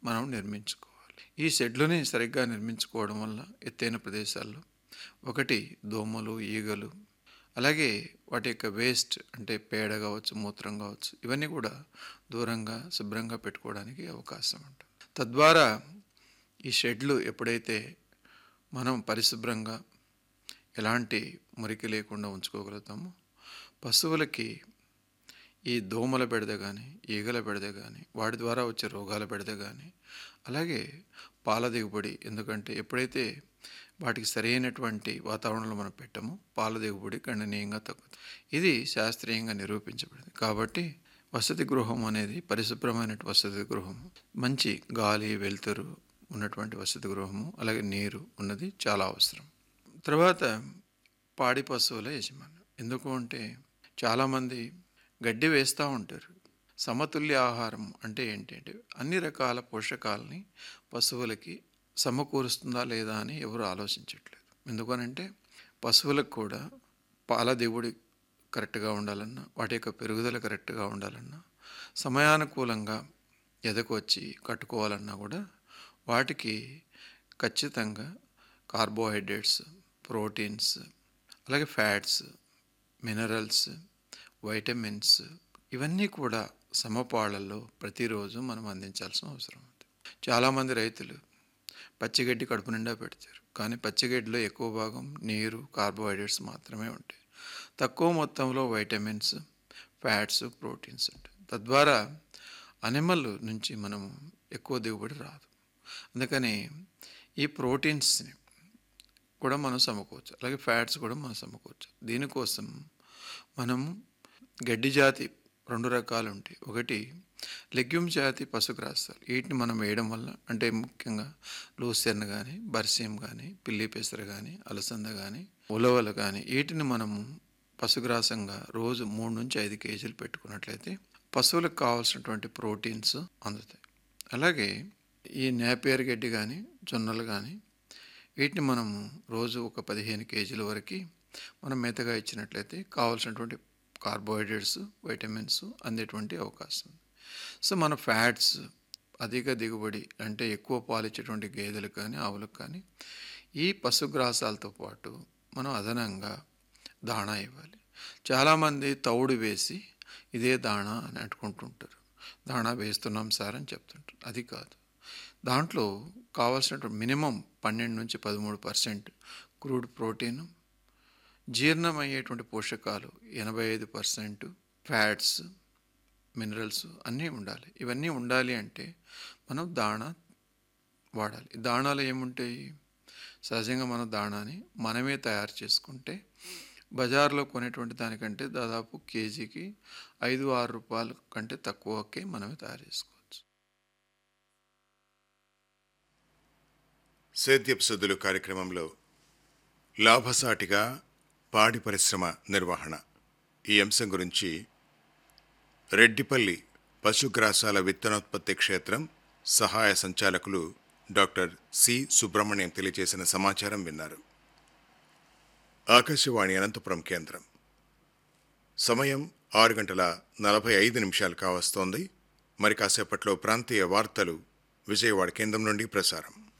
మనం నిర్మించుకోవాలి ఈ షెడ్లని సరిగ్గా నిర్మించుకోవడం వల్ల ఎత్తైన ప్రదేశాల్లో ఒకటి దోమలు ఈగలు అలాగే వాటి యొక్క వేస్ట్ అంటే పేడ కావచ్చు మూత్రం కావచ్చు ఇవన్నీ కూడా దూరంగా శుభ్రంగా పెట్టుకోవడానికి అవకాశం ఉంటుంది తద్వారా ఈ షెడ్లు ఎప్పుడైతే మనం పరిశుభ్రంగా ఎలాంటి మురికి లేకుండా ఉంచుకోగలుగుతామో పశువులకి ఈ దోమల బెడద కానీ ఈగల బెడద కానీ వాటి ద్వారా వచ్చే రోగాల బెడద కానీ అలాగే పాల దిగుబడి ఎందుకంటే ఎప్పుడైతే వాటికి సరైనటువంటి వాతావరణంలో మనం పెట్టామో పాల దిగుబడి గణనీయంగా తగ్గుతుంది ఇది శాస్త్రీయంగా నిరూపించబడింది కాబట్టి వసతి గృహం అనేది పరిశుభ్రమైన వసతి గృహం మంచి గాలి వెలుతురు ఉన్నటువంటి వసతి గృహము అలాగే నీరు ఉన్నది చాలా అవసరం తర్వాత పాడి పశువుల యజమాని ఎందుకు అంటే చాలామంది గడ్డి వేస్తూ ఉంటారు సమతుల్య ఆహారం అంటే ఏంటంటే అన్ని రకాల పోషకాలని పశువులకి సమకూరుస్తుందా లేదా అని ఎవరు ఆలోచించట్లేదు ఎందుకనంటే పశువులకు కూడా పాల దిగుబడి కరెక్ట్గా ఉండాలన్నా వాటి యొక్క పెరుగుదల కరెక్ట్గా ఉండాలన్నా సమయానుకూలంగా ఎదకు వచ్చి కట్టుకోవాలన్నా కూడా వాటికి ఖచ్చితంగా కార్బోహైడ్రేట్స్ ప్రోటీన్స్ అలాగే ఫ్యాట్స్ మినరల్స్ వైటమిన్స్ ఇవన్నీ కూడా సమపాళ్ళల్లో ప్రతిరోజు మనం అందించాల్సిన అవసరం ఉంది చాలామంది రైతులు పచ్చిగడ్డి కడుపు నిండా పెడతారు కానీ పచ్చిగడ్డిలో ఎక్కువ భాగం నీరు కార్బోహైడ్రేట్స్ మాత్రమే ఉంటాయి తక్కువ మొత్తంలో వైటమిన్స్ ఫ్యాట్స్ ప్రోటీన్స్ ఉంటాయి తద్వారా అనిమల్ నుంచి మనము ఎక్కువ దిగుబడి రాదు అందుకని ఈ ప్రోటీన్స్ని కూడా మనం సమకూర్చు అలాగే ఫ్యాట్స్ కూడా మనం సమకూర్చు దీనికోసం మనము గడ్డి జాతి రెండు రకాలు ఉంటాయి ఒకటి లెగ్యూమ్ జాతి పశుగ్రాసాలు వీటిని మనం వేయడం వల్ల అంటే ముఖ్యంగా లూసెర్న్ కానీ బర్సియం కానీ పిల్లి పెసర కానీ అలసంద కానీ ఉలవలు కానీ వీటిని మనము పశుగ్రాసంగా రోజు మూడు నుంచి ఐదు కేజీలు పెట్టుకున్నట్లయితే పశువులకు కావాల్సినటువంటి ప్రోటీన్స్ అందుతాయి అలాగే ఈ నేపియర్ గడ్డి కానీ జొన్నలు కానీ వీటిని మనము రోజు ఒక పదిహేను కేజీల వరకు మనం మేతగా ఇచ్చినట్లయితే కావాల్సినటువంటి కార్బోహైడ్రేట్స్ వైటమిన్స్ అందేటువంటి అవకాశం ఉంది సో మన ఫ్యాట్స్ అధిక దిగుబడి అంటే ఎక్కువ పాలు ఇచ్చేటువంటి గేదెలకు కానీ ఆవులకు కానీ ఈ పశుగ్రాసాలతో పాటు మనం అదనంగా దాణా ఇవ్వాలి చాలామంది తౌడు వేసి ఇదే దాణా అని అంటుకుంటుంటారు దాణా వేస్తున్నాం సార్ అని చెప్తుంటారు అది కాదు దాంట్లో కావాల్సినటువంటి మినిమం పన్నెండు నుంచి పదమూడు పర్సెంట్ క్రూడ్ ప్రోటీన్ జీర్ణమయ్యేటువంటి పోషకాలు ఎనభై ఐదు పర్సెంట్ ఫ్యాట్స్ మినరల్స్ అన్నీ ఉండాలి ఇవన్నీ ఉండాలి అంటే మనం దాణా వాడాలి దాణాలు ఏముంటాయి సహజంగా మనం దాణాని మనమే తయారు చేసుకుంటే బజార్లో కొనేటువంటి దానికంటే దాదాపు కేజీకి ఐదు ఆరు రూపాయల కంటే తక్కువకే మనమే తయారు చేసుకోవచ్చు సేద్యపు సుద్దులు కార్యక్రమంలో లాభసాటిగా పాడి పరిశ్రమ నిర్వహణ ఈ అంశం గురించి రెడ్డిపల్లి పశుగ్రాసాల విత్తనోత్పత్తి క్షేత్రం సహాయ సంచాలకులు డాక్టర్ సి సుబ్రహ్మణ్యం తెలియజేసిన సమాచారం విన్నారు ఆకాశవాణి అనంతపురం కేంద్రం సమయం ఆరు గంటల నలభై ఐదు నిమిషాలు కావస్తోంది మరి కాసేపట్లో ప్రాంతీయ వార్తలు విజయవాడ కేంద్రం నుండి ప్రసారం